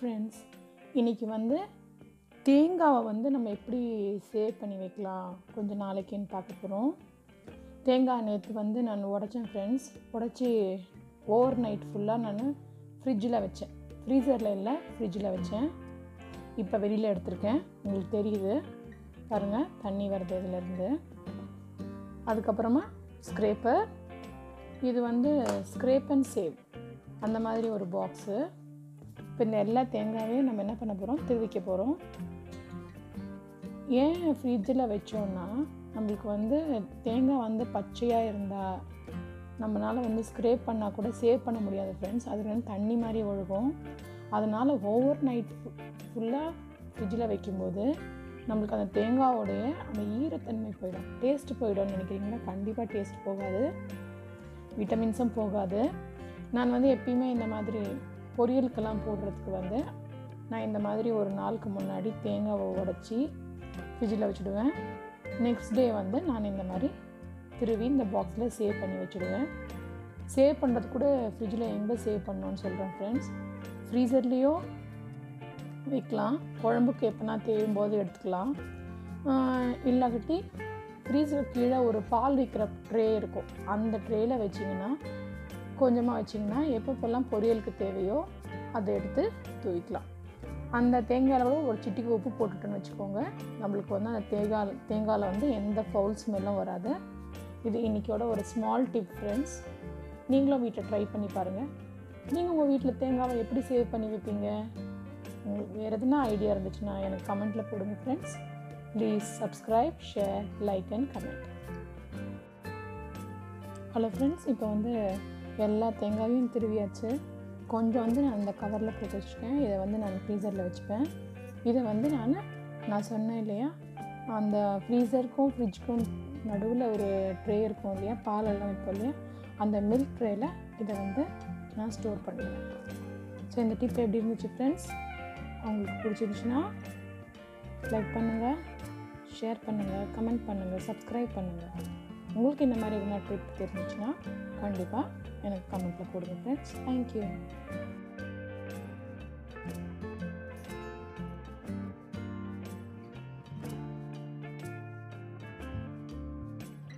friends இன்றைக்கி வந்து தேங்காவை வந்து நம்ம எப்படி சேவ் பண்ணி வைக்கலாம் கொஞ்சம் நாளைக்குன்னு பார்க்க போகிறோம் தேங்காய் நேற்று வந்து நான் உடச்சேன் ஃப்ரெண்ட்ஸ் உடச்சி ஓவர் நைட் ஃபுல்லாக நான் ஃப்ரிட்ஜில் வச்சேன் ஃப்ரீசரில் இல்லை ஃப்ரிட்ஜில் வச்சேன் இப்போ வெளியில் எடுத்திருக்கேன் உங்களுக்கு தெரியுது பாருங்கள் தண்ணி வருது இதிலேருந்து அதுக்கப்புறமா ஸ்க்ரேப்பர் இது வந்து ஸ்க்ரேப் அண்ட் சேவ் அந்த மாதிரி ஒரு பாக்ஸு இப்போ இந்த எல்லா தேங்காயையும் நம்ம என்ன பண்ண போகிறோம் திருவிக்க போகிறோம் ஏன் ஃப்ரிட்ஜில் வச்சோன்னா நம்மளுக்கு வந்து தேங்காய் வந்து பச்சையாக இருந்தால் நம்மளால் வந்து ஸ்க்ரேப் பண்ணால் கூட சேவ் பண்ண முடியாது ஃப்ரெண்ட்ஸ் அதில் வந்து தண்ணி மாதிரி ஒழுகும் அதனால் ஓவர் நைட் ஃபுல்லாக ஃப்ரிட்ஜில் வைக்கும்போது நம்மளுக்கு அந்த தேங்காவோடைய அந்த ஈரத்தன்மை போயிடும் டேஸ்ட் போயிடும்னு நினைக்கிறீங்களா கண்டிப்பாக டேஸ்ட் போகாது விட்டமின்ஸும் போகாது நான் வந்து எப்பயுமே இந்த மாதிரி பொரியலுக்கெல்லாம் போடுறதுக்கு வந்து நான் இந்த மாதிரி ஒரு நாளுக்கு முன்னாடி தேங்காவை உடச்சி ஃப்ரிட்ஜில் வச்சுடுவேன் நெக்ஸ்ட் டே வந்து நான் இந்த மாதிரி திருவி இந்த பாக்ஸில் சேவ் பண்ணி வச்சுடுவேன் சேவ் பண்ணுறது கூட ஃப்ரிட்ஜில் எங்கே சேவ் பண்ணணும்னு சொல்கிறேன் ஃப்ரெண்ட்ஸ் ஃப்ரீசர்லேயோ வைக்கலாம் குழம்புக்கு எப்போனா தேயும் போது எடுத்துக்கலாம் இல்லாட்டி ஃப்ரீசர் கீழே ஒரு பால் வைக்கிற ட்ரே இருக்கும் அந்த ட்ரேயில் வச்சிங்கன்னா கொஞ்சமாக வச்சிங்கன்னா எப்பப்பெல்லாம் பொரியலுக்கு தேவையோ அதை எடுத்து தூவிக்கலாம் அந்த தேங்காயில் கூட ஒரு சிட்டிக்கு உப்பு போட்டுட்டோன்னு வச்சுக்கோங்க நம்மளுக்கு வந்து அந்த தேங்காய் தேங்காயில் வந்து எந்த ஃபவுல் ஸ்மெல்லும் வராது இது இன்றைக்கோட ஒரு ஸ்மால் டிப் ஃப்ரெண்ட்ஸ் நீங்களும் வீட்டில் ட்ரை பண்ணி பாருங்கள் நீங்கள் உங்கள் வீட்டில் தேங்காவை எப்படி சேவ் பண்ணி வைப்பீங்க உங்களுக்கு வேறு எதுனா ஐடியா இருந்துச்சுன்னா எனக்கு கமெண்ட்டில் போடுங்க friends please subscribe share like and comment hello friends இப்போ வந்து எல்லா தேங்காயும் திருவியாச்சு கொஞ்சம் வந்து நான் இந்த கவரில் போட்டு வச்சுருக்கேன் இதை வந்து நான் ஃப்ரீசரில் வச்சுப்பேன் இதை வந்து நான் நான் சொன்னேன் இல்லையா அந்த ஃப்ரீசருக்கும் ஃப்ரிட்ஜுக்கும் நடுவில் ஒரு ட்ரே இருக்கும் இல்லையா பாலெல்லாம் வைப்போம் இல்லையா அந்த மில்க் ட்ரேயில் இதை வந்து நான் ஸ்டோர் பண்ணிடுவேன் ஸோ இந்த டிப் எப்படி இருந்துச்சு ஃப்ரெண்ட்ஸ் உங்களுக்கு பிடிச்சிருந்துச்சுன்னா லைக் பண்ணுங்கள் ஷேர் பண்ணுங்கள் கமெண்ட் பண்ணுங்கள் சப்ஸ்கிரைப் பண்ணுங்கள் உங்களுக்கு இந்த மாதிரி எதுனா ட்ரிப் தெரிஞ்சுச்சுன்னா கண்டிப்பாக எனக்கு கமெண்ட்டில் போடுங்க ஃப்ரெண்ட்ஸ் தேங்க்யூ